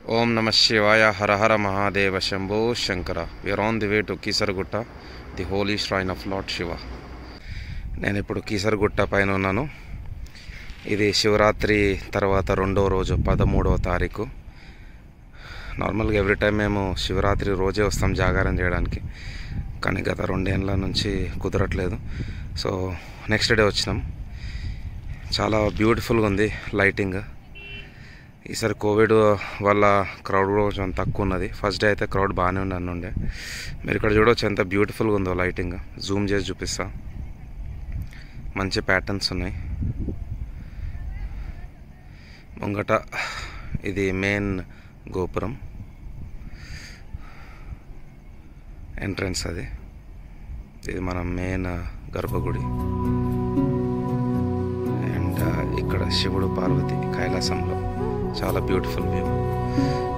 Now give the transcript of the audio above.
ఓం నమ శివాయ Hara Hara Mahadeva Shambho Shankara we're on the way to Keesaragutta the holy shrine of lord Shiva నేను ఇప్పుడు కీసరగుట్ట పైన ఉన్నాను ఇది శివరాత్రి తర్వాత రెండో రోజు పదమూడవ తారీఖు నార్మల్గా ఎవ్రీ టైం మేము శివరాత్రి రోజే వస్తాం జాగారం చేయడానికి కానీ గత రెండేళ్ళ నుంచి కుదరట్లేదు సో నెక్స్ట్ డే వచ్చినాం చాలా బ్యూటిఫుల్గా ఉంది లైటింగ్ ఈసారి కోవిడ్ వల్ల క్రౌడ్ కూడా కొంచెం తక్కువ ఉన్నది ఫస్ట్ డే అయితే క్రౌడ్ బాగానే ఉండే ఉండే మీరు ఇక్కడ చూడవచ్చు ఎంత బ్యూటిఫుల్గా ఉందో లైటింగ్ జూమ్ చేసి చూపిస్తా మంచి ప్యాటర్న్స్ ఉన్నాయి ముంగట ఇది మెయిన్ గోపురం ఎంట్రన్స్ అది ఇది మన మెయిన్ గర్భగుడి అండ్ ఇక్కడ శివుడు పార్వతి కైలాసంలో చాలా బ్యూటిఫుల్ వ్యూ